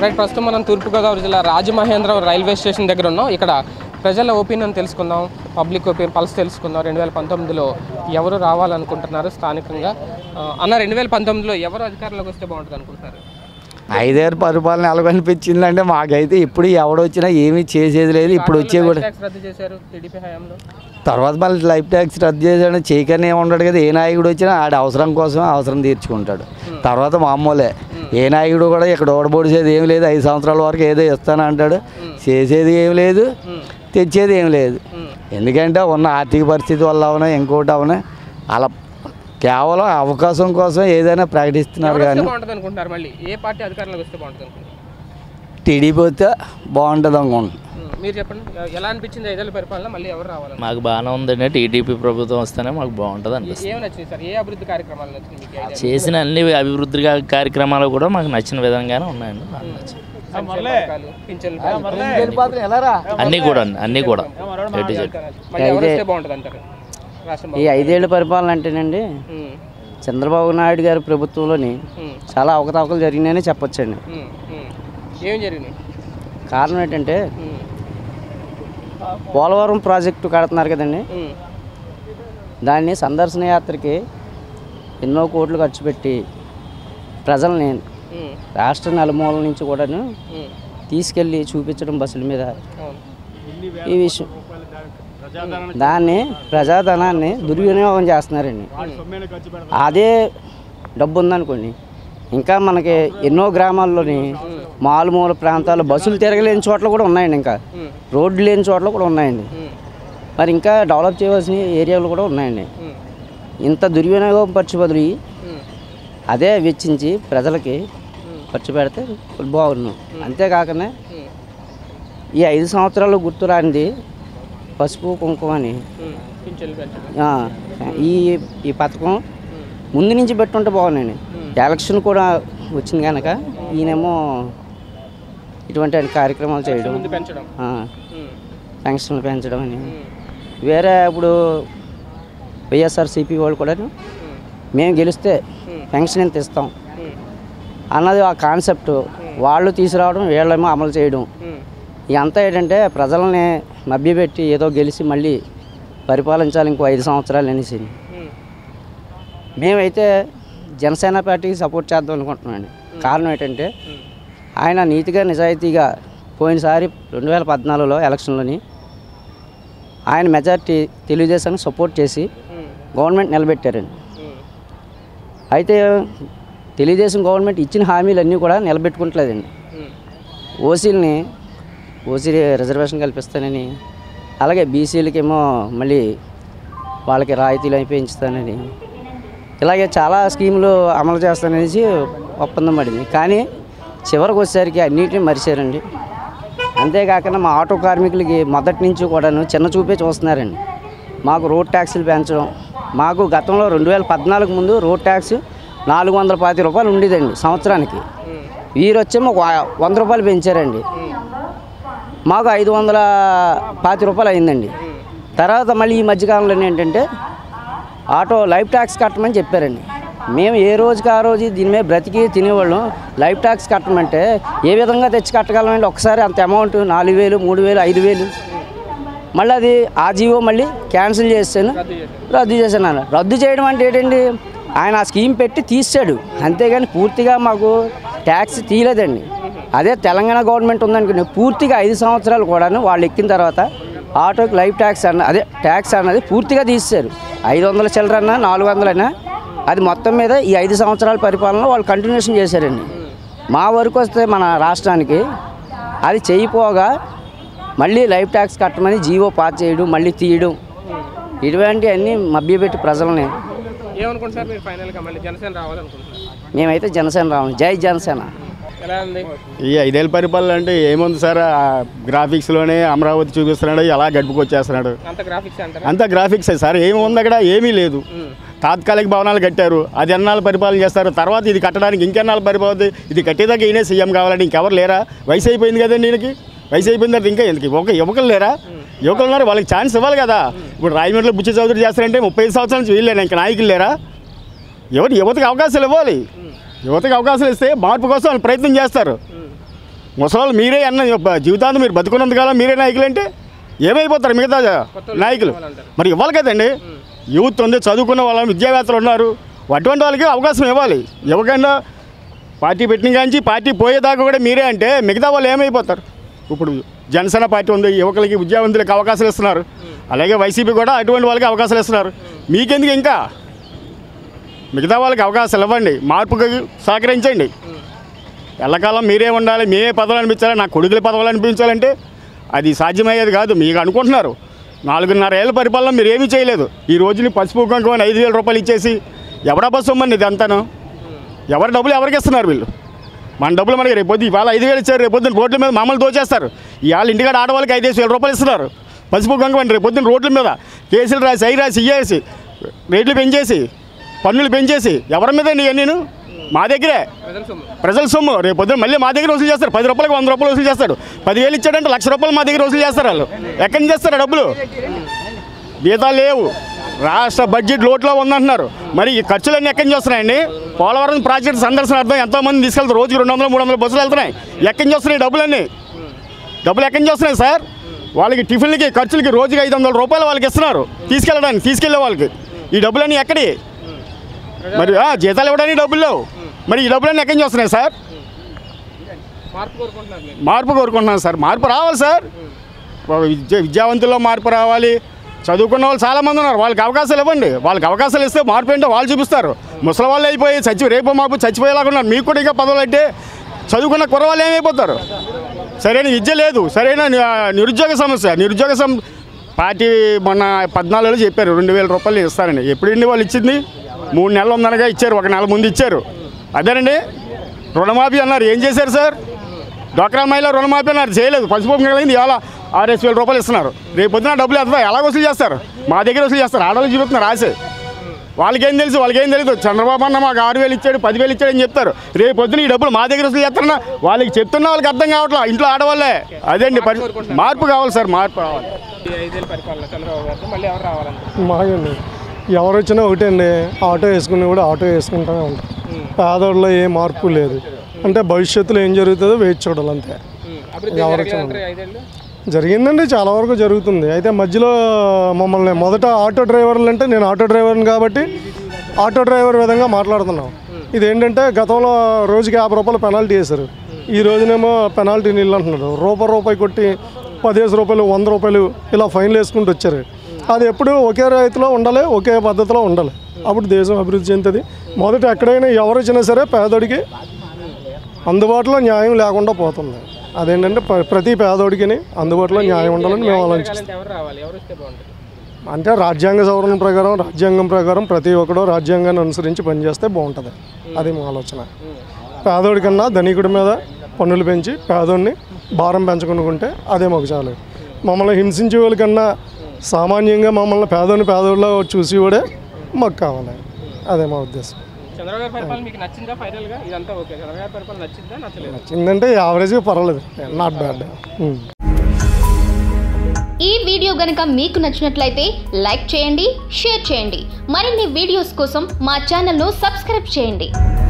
Right ప్రస్తుతం మనం తూర్పుగోదావరి జిల్లా రాజమహేంద్రవరం రైల్వే స్టేషన్ దగ్గర ఉన్నాం ఇక్కడ ప్రజల ఒపీనియన్ తెలుసుకుందాం పబ్లిక్ ఒపీనియన్ పల్స్ తెలుసుకుందాం రెండు వేల పంతొమ్మిదిలో ఎవరు రావాలనుకుంటున్నారు స్థానికంగా ఆ, అన్న రెండు వేల పంతొమ్మిదిలో ఎవరు అధికారంలోకి వస్తే బాగుంటుంది అనుకుంటున్నారు ఐదేరు పరిపాలన ఎలాగనిపించిందంటే మాకైతే ఇప్పుడు ఎవడొచ్చినా ఏమీ చేసేది లేదు ఇప్పుడు వచ్చే కూడా ట్యాక్స్ రద్దు చేశారు టీడీపీ హయాంలో తర్వాత మళ్ళీ లైఫ్ ట్యాక్స్ రద్దు చేసాడు చేయకనే ఉండడు కదా ఏ నాయకుడు వచ్చినా ఆడ అవసరం కోసం అవసరం తీర్చుకుంటాడు తర్వాత మామూలే ఏ నాయకుడు కూడా ఇక్కడ ఓడబొడిసేది ఏం లేదు ఐదు సంవత్సరాల వరకు ఏదో ఇస్తాను అంటాడు చేసేది ఏం లేదు తెచ్చేది ఏం లేదు ఎందుకంటే ఉన్న ఆర్థిక పరిస్థితి వల్ల అవునా ఇంకోటి అవునా అలా కేవలం అవకాశం కోసం ఏదైనా ప్రకటిస్తున్నారు ఎవరు వస్తే కానీ బాగుంటుంది అనుకుంటున్నారు మళ్ళీ ఏ పార్టీ అధికారంలోకి వస్తే బాగుంటుంది అనుకుంటున్నారు టీడీపీ వస్తే బాగుంటుంది అనుకుంటున్నాను ఉమ్, మీరు చెప్పండి ఎ- ఎలా అనిపించింది ఐదేళ్ళ పరిపాలన మళ్ళీ ఎవరు రావాలి మాకు బాగానే ఉందండి టీడీపీ ప్రభుత్వం వస్తేనే మాకు బాగుంటుంది అనిపిస్తుంది ఏం నచ్చింది సార్ ఏ అభివృద్ధి కార్యక్రమాలు నచ్చింది మీకు ఐదేళ్ళ? చేసిన అన్ని అభివృద్ధి కా- కార్యక్రమాలు కూడా మాకు నచ్చిన విధంగానే ఉన్నాయండి నాకు నచ్చింది సంక్షేమ పథకాలు, పింఛన్లు పథకాలు. అన్నీ కూడా అండి అన్నీ కూడా ఏ టు జెడ్. మళ్ళీ ఎవరు వస్తే బాగుంటుంది అంటారు రాష్ట్రం ఈ ఐదేళ్ల పరిపాలన అంటేనండి ఉమ్, చంద్రబాబు నాయుడు గారి ప్రభుత్వంలోని ఉమ్, చాలా అవకతవకలు జరిగినాయని చెప్పొచ్చండి ఉమ్, ఉమ్. ఏం జరిగినాయి కారణం ఏంటంటే ఉమ్, పోలవరం ప్రాజెక్టు కడుతున్నారు కదండి ఉమ్, దాన్ని సందర్శన యాత్రకి ఎన్నో కోట్లు ఖర్చు పెట్టి ప్రజల్ని ఉమ్, రాష్ట్ర నలుమూలల నుంచి కూడాను ఉమ్. తీసుకెళ్ళి చూపించడం బస్సుల మీద అవును. ఈ విషయం దాన్ని ప్రజాధనాన్ని దుర్వినియోగం చేస్తున్నారండి అదే డబ్బు ఉందనుకోండి ఇంకా మనకి ఎన్నో గ్రామాల్లోని మారుమూల ప్రాంతాల్లో బస్సులు తిరగలేని చోట్ల కూడా ఉన్నాయండి ఇంకా ఉమ్, రోడ్లు లేని చోట్ల కూడా ఉన్నాయండి ఉమ్, మరి ఇంకా డెవలప్ చేయవలసిన ఏరియాలు కూడా ఉన్నాయండి ఉమ్, ఇంత దుర్వినియోగం ఖర్చు బదులు ఉమ్, అదే వెచ్చించి ప్రజలకి ఖర్చు పెడితే బాగున్నాం అంతేకాకనే ఉమ్, ఈ ఐదు సంవత్సరాలు గుర్తు రానిది పసుపు కుంకుమ అని ఉమ్. పింఛన్లు పెంచడం ఆ, ఈ ఈ పథకం ముందు నుంచి పెట్టుంటే బాగున్నాయండి ఎలక్షన్ కూడా వచ్చింది కనుక ఈయనేమో ఇటువంటి కార్యక్రమాలు చేయడం ముందు పెంచడం ఆ, ఉమ్, పెన్షన్లు పెంచడం అని ఉమ్, వేరే ఇప్పుడు వైఎస్ఆర్సీపీ వాళ్ళు కూడా ఉమ్, మేము గెలిస్తే పెన్షన్ ఎంత ఇస్తాం ఉమ్, అన్నది ఆ కాన్సెప్ట్ వాళ్ళు తీసుకురావడం వీళ్ళేమో అమలు చేయడం ఉమ్, ఇదంతా ఏంటంటే ప్రజల్ని మభ్యపెట్టి ఏదో గెలిచి మళ్ళీ పరిపాలించాలి ఇంకో ఐదు సంవత్సరాలు అనేసి ఉమ్, మేమైతే జనసేన పార్టీకి సపోర్ట్ చేద్దాం అనుకుంటున్నామండి కారణం ఏంటంటే ఆయన నీతిగా నిజాయితీగా పోయినసారి రెండు వేల పద్నాలుగులో ఎలక్షన్లోని ఆయన మెజార్టీ తెలుగుదేశానికి సపోర్ట్ చేసి ఉమ్, గవర్నమెంట్ నిలబెట్టారండి ఉమ్, అయితే తెలుగుదేశం గవర్నమెంట్ ఇచ్చిన హామీలన్నీ కూడా నిలబెట్టుకుంటలేదండి ఉమ్, ఓసీలని ఓసీ రిజర్వేషన్ కల్పిస్తానని అలాగే బీసీలకేమో మళ్ళీ వాళ్ళకి రాయితీలు అవి పెంచుతానని ఇలాగే చాలా స్కీములు అమలు చేస్తాననేసి ఒప్పందం పడింది కానీ చివరికి వచ్చేసరికి అన్నిటిని మరిచారండి అంతేకాకుండా మా ఆటో కార్మికులకి మొదటి నుంచి కూడాను చిన్న చూపే చూస్తున్నారండి మాకు రోడ్ ట్యాక్సులు పెంచడం మాకు గతంలో రెండు వేల పద్నాలుగు ముందు రోడ్ ట్యాక్స్ నాలుగు వందల పాతి రూపాయలు ఉండేదండి సంవత్సరానికి ఉమ్, వీరు వచ్చేమో ఒక వంద రూపాయలు పెంచారండి మాకు ఐదు వందల పాతి రూపాయలు అయిందండి తర్వాత మళ్ళీ ఈ మధ్యకాలంలో ఏంటంటే ఆటో లైఫ్ ట్యాక్స్ కట్టమని చెప్పారండి మేము ఏ రోజుకి ఆ రోజు దీని మీద బ్రతికి తినేవాళ్ళం లైఫ్ ట్యాక్స్ కట్టమంటే ఏ విధంగా తెచ్చి కట్టగలమండి ఒకసారి అంత అమౌంట్ నాలుగు వేలు మూడు వేలు ఐదు వేలు మళ్ళీ అది ఆ జీవో మళ్ళీ క్యాన్సిల్ చేస్తాను రద్దు చేశారు రద్దు చేశాను అన్న రద్దు చేయడం అంటే ఏంటండి ఆయన ఆ స్కీమ్ పెట్టి తీసాడు అంతేగాని పూర్తిగా మాకు ట్యాక్స్ తీయలేదండి అదే తెలంగాణ గవర్నమెంట్ ఉందనుకోండి పూర్తిగా ఐదు సంవత్సరాలు కూడాను వాళ్ళు ఎక్కిన తర్వాత ఆటోకి లైఫ్ ట్యాక్స్ అన్న అదే ట్యాక్స్ అన్నది పూర్తిగా తీసేశారు ఐదు వందల చిల్లరన్నా నాలుగు వందలైనా అది మొత్తం మీద ఈ ఐదు సంవత్సరాల పరిపాలన వాళ్ళు కంటిన్యూషన్ చేశారండి మా వరకు వస్తే మన రాష్ట్రానికి అది చేయిపోగా మళ్ళీ లైఫ్ ట్యాక్స్ కట్టమని జీవో పాస్ చేయడం మళ్ళీ తీయడం ఇటువంటివన్నీ మభ్యపెట్టి ప్రజల్ని ఏమనుకుంటున్నారు మీరు ఫైనల్గా మళ్ళీ జనసేన రావాలనుకుంటున్నారు మేమైతే జనసేన రావాలి జై జనసేన ఎలా ఉంది ఈ ఐదేళ్ళ పరిపాలన అంటే ఏముంది సార్ ఆ గ్రాఫిక్స్లోనే అమరావతి చూపిస్తున్నాడు అలా గడుపుకొచ్చేస్తున్నాడు అంత గ్రాఫిక్స్ అంటారా అంతా గ్రాఫిక్సే సార్ ఏమి ఉంది అక్కడ ఏమీ లేదు తాత్కాలిక భవనాలు కట్టారు అది ఎన్నాళ్ళు పరిపాలన చేస్తారు తర్వాత ఇది కట్టడానికి ఇంకెన్నాళ్ళు పరిపాలన ఇది కట్టేదాకా ఈయనే సీఎం కావాలంటే ఇంకెవరు లేరా వయసు అయిపోయింది కదండి ఈయనకి వయసు అయిపోయిన తర్వాత ఇంకా ఎందుకు ఒక యువకులు లేరా యువకులు ఉన్నారు వాళ్ళకి ఛాన్స్ ఇవ్వాలి కదా ఇప్పుడు రాజమండ్రిలో బుచ్చి చౌదరి చేస్తారంటే ముప్పై ఐదు సంవత్సరాల నుంచి వీళ్ళేనా ఇంకా నాయకులు లేరా ఎవరు యువతకి అవకాశాలు ఇవ్వాలి యువతకి అవకాశాలు ఇస్తే మార్పు కోసం వాళ్ళు ప్రయత్నం చేస్తారు ముసలాళ్ళు మీరే అన్న జీవితాంతం మీరు బతుకున్నంతకాలం మీరే నాయకులు అంటే ఏమైపోతారు మిగతా నాయకులు మరి ఇవ్వాలి కదండి యూత్ ఉంది చదువుకున్న వాళ్ళు విద్యావేత్తలు ఉన్నారు అటువంటి వాళ్ళకి అవకాశం ఇవ్వాలి ఇవ్వకుండా పార్టీ పెట్టిన కాంచి పార్టీ పోయేదాకా కూడా మీరే అంటే మిగతా వాళ్ళు ఏమైపోతారు ఇప్పుడు జనసేన పార్టీ ఉంది యువకులకి విద్యావంతులకి అవకాశాలు ఇస్తున్నారు అలాగే వైసీపీ కూడా అటువంటి వాళ్ళకి అవకాశాలు ఇస్తున్నారు మీకెందుకు ఇంకా మిగతా వాళ్ళకి అవకాశాలు ఇవ్వండి మార్పుకి సహకరించండి ఎల్లకాలం మీరే ఉండాలి మేమే పదవులు అనిపించాలి నా కొడుకుల పదవులు అనిపించాలంటే అది సాధ్యమయ్యేది కాదు మీకు అనుకుంటున్నారు నాలుగున్నర ఏళ్ళ పరిపాలన మీరు ఏమీ చేయలేదు ఈ రోజుని పసుపు కుంకుమ ఐదు వేల రూపాయలు ఇచ్చేసి ఎవడా బస్సు ఇవ్వండి ఇది అంతాను ఎవరి డబ్బులు ఎవరికి ఇస్తున్నారు వీళ్ళు మన డబ్బులు మనకి రేపు పొద్దు ఇవాళ ఐదు వేలు ఇచ్చారు రేపు పొద్దున్న రోడ్ల మీద మమ్మల్ని దోచేస్తారు ఇవాళ ఇంటికాడ ఆడవాళ్ళకి ఐదేసి వేల రూపాయలు ఇస్తున్నారు పసుపు కుంకుమ రేపు పొద్దున్న రోడ్ల మీద కేసులు రాసి అయి రాసి ఇయ్యేసి రేట్లు పెంచేసి పన్నులు పెంచేసి ఎవరి మీద నేను మా దగ్గరే ప్రజల సొమ్ము ప్రజల సొమ్ము రేపు పొద్దున మళ్ళీ మా దగ్గర వసూలు చేస్తారు పది రూపాయలకు వంద రూపాయలు వసూలు చేస్తాడు పదివేలు ఇచ్చాడంటే లక్ష రూపాయలు మా దగ్గర వసూలు చేస్తారు వాళ్ళు ఎక్కడి నుంచి చేస్తారు ఆ డబ్బులు జీతాలు లేవు రాష్ట్ర బడ్జెట్ లోట్లో ఉందంటున్నారు మరి ఈ ఖర్చులన్నీ ఎక్కడి నుంచి వస్తున్నాయండి పోలవరం ప్రాజెక్ట్ సందర్శనార్థం ఎంతోమంది తీసుకెళ్తారు రోజుకి రెండు వందలు మూడు వందల బస్సులు వెళ్తున్నాయి ఎక్కడి నుంచి వస్తున్నాయి డబ్బులన్నీ డబ్బులు ఎక్కడి నుంచి వస్తున్నాయి సార్ వాళ్ళకి టిఫిన్లకి ఖర్చులకి రోజుకి ఐదు వందల రూపాయలు వాళ్ళకి ఇస్తున్నారు తీసుకెళ్ళడానికి తీసుకెళ్లే వాళ్ళకి ఈ డబ్బులన్నీ ఎక్కడి మరి ఆ, జీతాలు ఇవ్వడానికి డబ్బులు లేవు మరి ఈ డబ్బులన్నీ ఎక్కడి నుంచి వస్తున్నాయి సార్ మార్పు కోరుకుంటున్నారు మీరు మార్పు కోరుకుంటున్నాను సార్ మార్పు రావాలి సార్ ఒక విద్య విద్యావంతుల్లో మార్పు రావాలి చదువుకున్న వాళ్ళు చాలామంది ఉన్నారు వాళ్ళకి అవకాశాలు ఇవ్వండి వాళ్ళకి అవకాశాలు ఇస్తే మార్పు ఏంటో వాళ్ళు చూపిస్తారు ముసలి వాళ్ళు అయిపోయి చచ్చి రేపు మాపు చచ్చిపోయేలాగా ఉన్నారు మీకు కూడా ఇంకా పదవులు అంటే చదువుకున్న కుర్రవాళ్ళు ఏమైపోతారు సరైన విద్య లేదు సరైన ని- నిరుద్యోగ సమస్య నిరుద్యోగ సమ పార్టీ మొన్న పద్నాలుగులో చెప్పారు రెండు వేల రూపాయలు ఇస్తారండి ఎప్పుడండి వాళ్ళు ఇచ్చింది మూడు నెలలు ఉందనగా ఇచ్చారు ఒక నెల ముందు ఇచ్చారు అదేనండి రుణమాఫీ అన్నారు ఏం చేశారు సార్ డ్వాక్రా మహిళ రుణమాఫీ అన్నారు చేయలేదు పసుపు కలిగింది ఇవాళ ఆరేసి వేల రూపాయలు ఇస్తున్నారు రేపు పొద్దున డబ్బులు ఎంత ఎలా వసూలు చేస్తారు మా దగ్గర వసూలు చేస్తారు ఆడవాళ్ళు చూపుతున్నారు ఆశ వాళ్ళకేం తెలుసు వాళ్ళకేం తెలియదు చంద్రబాబు అన్న మాకు ఆరు వేలు ఇచ్చాడు పదివేలు ఇచ్చాడు అని చెప్తారు రేపు పొద్దున ఈ డబ్బులు మా దగ్గర వసూలు చేస్తారన్నా వాళ్ళకి చెప్తున్న వాళ్ళకి అర్థం కావట్లేదు ఇంట్లో ఆడవాళ్ళే అదేండి పరి మార్పు కావాలి సార్ మార్పు కావాలి ఈ ఐదేళ్ళ పరిపాలన చంద్రబాబు గారితో మళ్ళీ ఎవరు రావాలనుకుంటున్నారు మాకండి ఎవరు వచ్చినా ఒకటే అండి ఆటో వేసుకుని కూడా ఆటో వేసుకుంటూనే ఉంటాం పేదోళ్ళలో ఏ మార్పు లేదు అంటే భవిష్యత్తులో ఏం జరుగుతుందో వేచి చూడాలి అంతే అభివృద్ధి జరగలేదంటారు ఈ ఐదేళ్ళు జరిగిందండి చాలా వరకు జరుగుతుంది అయితే మధ్యలో మమ్మల్ని మొదట ఆటో డ్రైవర్లు అంటే నేను ఆటో డ్రైవర్ని కాబట్టి ఆటో డ్రైవర్ విధంగా మాట్లాడుతున్నాం ఇదేంటంటే గతంలో రోజుకి యాభై రూపాయలు పెనాల్టీ వేశారు ఈ రోజునేమో పెనాల్టీ నీళ్ళు అంటున్నారు రూపాయి రూపాయి కొట్టి పదిహేను రూపాయలు వంద రూపాయలు ఇలా ఫైన్లు వేసుకుంటూ వచ్చారు అది ఎప్పుడు ఒకే రైతులో ఉండాలి ఒకే పద్ధతిలో ఉండాలి అప్పుడు దేశం అభివృద్ధి చెందుతుంది మొదట ఎక్కడైనా ఎవరు వచ్చినా సరే పేదోడికి అందుబాటులో న్యాయం లేకుండా పోతుంది అదేంటంటే ప్ర- ప్రతి పేదోడికి అందుబాటులో న్యాయం ఉండాలని మేము ఆలోచిస్తాం రావాలంటే ఎవరు రావాలి ఎవరు వస్తే బాగుంటుంది అంటే రాజ్యాంగ సవరణ ప్రకారం రాజ్యాంగం ప్రకారం ప్రతి ఒక్కడు రాజ్యాంగాన్ని అనుసరించి పనిచేస్తే బాగుంటుంది అది మా ఆలోచన పేదోడి కన్నా ధనికుడి మీద పన్నులు పెంచి పేదోడిని భారం పెంచుకుంటుంటే అదే మాకు చాలు మమ్మల్ని హింసించే వాళ్ళకన్నా సామాన్యంగా మమ్మల్ని పేదోని పేదోళ్ళ చూసి కూడా మాకు కావాలి అదే మా ఉద్దేశం చంద్రబాబు గారి పరిపాలన మీకు నచ్చిందా ఫైనల్ గా ఇదంతా ఓకే చంద్రబాబు గారి పరిపాలన నచ్చిందా నచ్చలేదు ఏంటంటే యావరేజ్గా పర్వాలేదు నాట్ బ్యాడ్ ఈ వీడియో గనుక మీకు నచ్చినట్లయితే లైక్ చేయండి షేర్ చేయండి మరిన్ని వీడియోస్ కోసం మా ఛానల్ను సబ్స్క్రైబ్ చేయండి